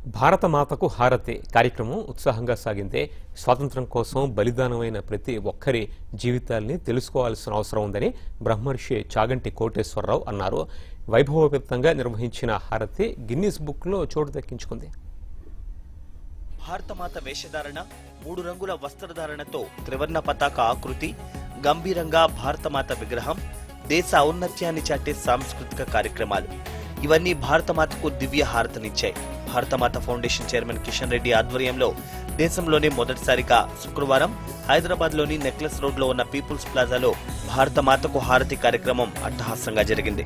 భారతమాతకు హారతి కార్యక్రమం ఉత్సాహంగా సాగిందే స్వాతంత్రం కోసం బలిదానమైన ప్రతి ఒక్కరి జీవితాల్ని తెలుసుకోవాల్సిన అవసరం ఉందని బ్రహ్మర్షి చాగంటి కోటేశ్వరరావు అన్నారు వైభవోపేతంగా నిర్వహించిన హారతి గిన్నీస్ బుక్లో చోటు దక్కించుకుంది భారతమాత వేషధారణ మూడు రంగుల వస్త్రధారణతో త్రివర్ణ పతాక ఆకృతి గంభీరంగా భారతమాత విగ్రహం దేశ ఔన్నత్యాన్ని చాటే సాంస్కృతిక కార్యక్రమాలు ఇవన్నీ భారతమాతకు దివ్య హారతనిచ్చాయి భారతమాత ఫౌండేషన్ చైర్మన్ కిషన్ రెడ్డి ఆధ్వర్యంలో దేశంలోనే మొదటిసారిగా శుక్రవారం హైదరాబాద్ లోని నెక్లెస్ రోడ్ లో ఉన్న పీపుల్స్ ప్లాజాలో భారతమాతకు హారతి కార్యక్రమం అట్టహాసంగా జరిగింది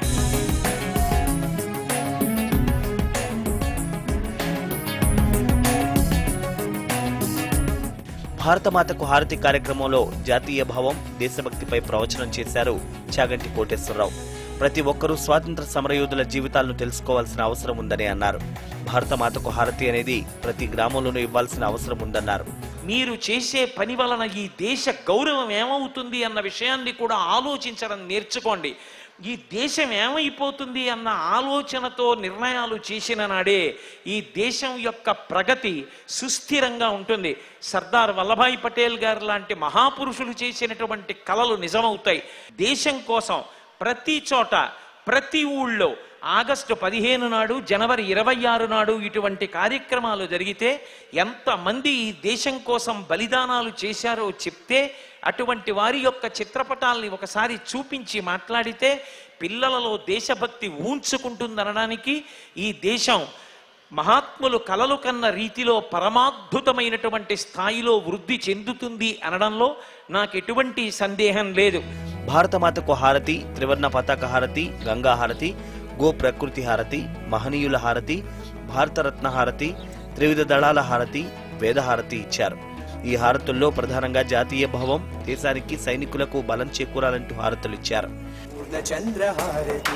భారతమాతకు హారతి కార్యక్రమంలో జాతీయ భావం దేశభక్తిపై ప్రవచనం చేశారు చాగంటి కోటేశ్వరరావు ప్రతి ఒక్కరూ స్వాతంత్ర సమరయోధుల జీవితాలను తెలుసుకోవాల్సిన అవసరం ఉందని అన్నారు భారతమాతకు హారతి అనేది ప్రతి గ్రామంలోనూ ఇవ్వాల్సిన అవసరం ఉందన్నారు మీరు చేసే పని వలన ఈ దేశ గౌరవం ఏమవుతుంది అన్న విషయాన్ని కూడా ఆలోచించడం నేర్చుకోండి ఈ దేశం ఏమైపోతుంది అన్న ఆలోచనతో నిర్ణయాలు చేసిన నాడే ఈ దేశం యొక్క ప్రగతి సుస్థిరంగా ఉంటుంది సర్దార్ వల్లభాయ్ పటేల్ గారు లాంటి మహాపురుషులు చేసినటువంటి కలలు నిజమవుతాయి దేశం కోసం ప్రతి చోట ప్రతి ఊళ్ళో ఆగస్టు పదిహేను నాడు జనవరి ఇరవై ఆరు నాడు ఇటువంటి కార్యక్రమాలు జరిగితే ఎంతమంది ఈ దేశం కోసం బలిదానాలు చేశారో చెప్తే అటువంటి వారి యొక్క చిత్రపటాల్ని ఒకసారి చూపించి మాట్లాడితే పిల్లలలో దేశభక్తి ఊంచుకుంటుందనడానికి ఈ దేశం మహాత్ములు కలలు కన్న రీతిలో పరమాద్భుతమైనటువంటి స్థాయిలో వృద్ధి చెందుతుంది అనడంలో నాకు ఎటువంటి సందేహం లేదు భారతమాతకు హారతి త్రివర్ణ పతాక హారతి గంగా హారతి గో ప్రకృతి హారతి మహనీయుల హారతి భారతరత్న హారతి త్రివిధ దళాల హారతి వేద హారతి ఇచ్చారు ఈ హారతుల్లో ప్రధానంగా జాతీయ భావం దేశానికి సైనికులకు బలం చేకూరాలంటూ హారతులు ఇచ్చారు పూర్ణచంద్రహారతి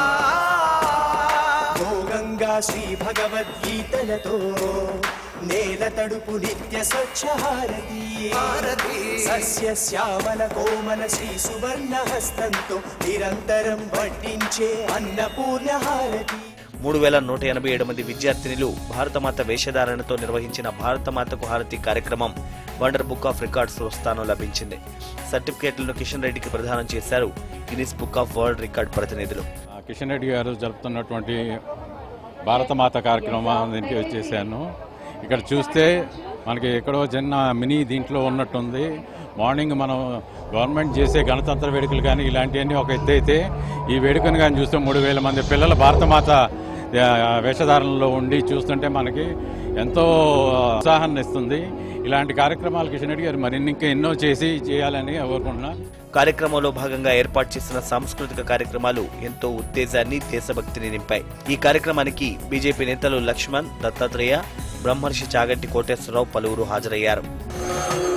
ఓ గంగా శ్రీ భగవద్గీతలతో నేల తడుపు నిత్య స్వచ్ఛ హారతి సస్య శ్యామల కోమల శ్రీ సువర్ణ హస్తంతో నిరంతరం వడ్డించే అన్నపూర్ణ హారతి మూడు వేల నూట ఎనభై ఏడు మంది విద్యార్థినులు భారతమాత వేషధారణతో నిర్వహించిన భారతమాతకు హారతి కార్యక్రమం వండర్ బుక్ ఆఫ్ రికార్డ్స్ లో స్థానం లభించింది సర్టిఫికేట్లను కిషన్ రెడ్డికి ప్రదానం చేశారు Guinness Book of World Record ప్రతినిధులు ఆ, కిషన్ రెడ్డి గారు జరుపుతున్నటువంటి భారతమాత కార్యక్రమం దీనికి వచ్చేసాను ఇక్కడ చూస్తే మనకి ఎక్కడో చిన్న మినీ దీంట్లో ఉన్నట్టుంది మార్నింగ్ మనం గవర్నమెంట్ చేసే గణతంత్ర వేడుకలు కానీ ఇలాంటివన్నీ ఒక ఎత్తు అయితే ఈ వేడుకను కానీ చూస్తే మూడు వేల మంది పిల్లలు భారతమాత ఆ, వేషధారణలో ఉండి చూస్తుంటే మనకి ఎంతో ఉత్సాహాన్ని ఇస్తుంది ఇలాంటి కార్యక్రమాలు కిషన్ రెడ్డి గారు మరిన్ని ఇంకా ఎన్నో చేసి చేయాలని కోరుకుంటున్నాను కార్యక్రమంలో భాగంగా ఏర్పాటు చేసిన సాంస్కృతిక కార్యక్రమాలు ఎంతో ఉత్తేజాన్ని దేశభక్తిని నింపాయి ఈ కార్యక్రమానికి బీజేపీ నేతలు లక్ష్మణ్ దత్తాత్రేయ బ్రహ్మర్షి చాగంటి కోటేశ్వరరావు పలువురు హాజరయ్యారు